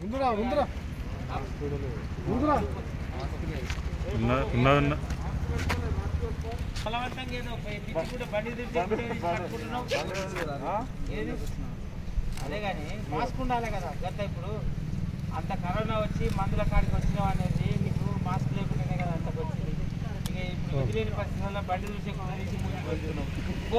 ముందురా ముందురా ముందురా ఉన్నా ఉన్నా ఉన్నా బలవంతంగా ఏదో పిచ్చి కూడా బండి తిరిగి పట్టుకుంటున్నావు ఏది అదే కానీ మాస్క్ ఉండాలి కదా గత ఇప్పుడు అంత కరోనా వచ్చి మందుల కాడికి వచ్చినావు అనేది నీకు మాస్క్ లేకుండానే కదా అంతకు వచ్చింది ఇక ఇప్పుడు వదిలేని పరిస్థితుల్లో బండి చూసి కూడా తీసి ముందుకు వెళ్తున్నావు పో.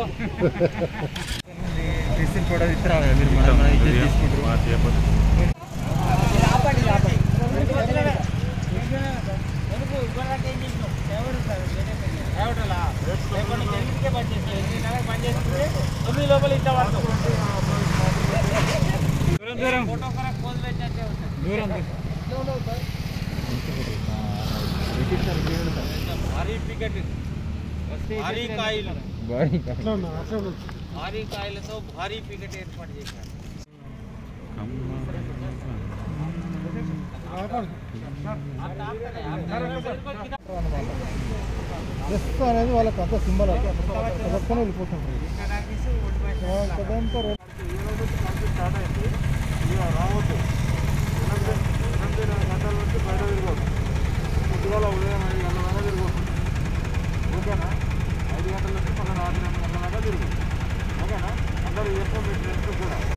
డిస్టిల్ ఫోటో ఇస్తారా మీరు మన మన ఇజ్జత్ తీసుకుంటారు మా చేపలు ఆపండి ఆపండి ఎందుకు వదిలేవే? ఎందుకు ఇవ్వడానికి ఏం చేసినావు ఎవడలా రేపటి నుంచి ఎన్నికే బంద్ చేస్తావు ఎన్నికలకు బంద్ చేసుకుంటే తొమ్మిది లోపల ఇంత పడతావు ఫోటో కరెక్ట్ పోజు పెట్టినట్టే ఉంటుంది భారీ పికెట్ భారీ కాయలు అట్లా ఉన్నా అట్లా ఉన్నా భారీ కాయలతో భారీ పికెట్ ఏర్పాటు చేశారు జస్ట్ అనేది వాళ్ళకి అంత సింబల్ పక్కన వెళ్ళిపోతుంది దాంతో స్టార్ట్ అయింది ఇక రావద్దు ఎనిమిది ఎనిమిది గంటల నుంచి బయట తిరగదు పొద్దుగాల ఉదయం ఐదు గంటల దాకా తిరగదు ఓకేనా ఐదు గంటల నుంచి మళ్ళీ రాత్రి ఎనిమిది గంటల దాకా తిరగదు ఓకేనా అందరూ చెప్పాం మీ ఫ్రెండ్స్ కూడా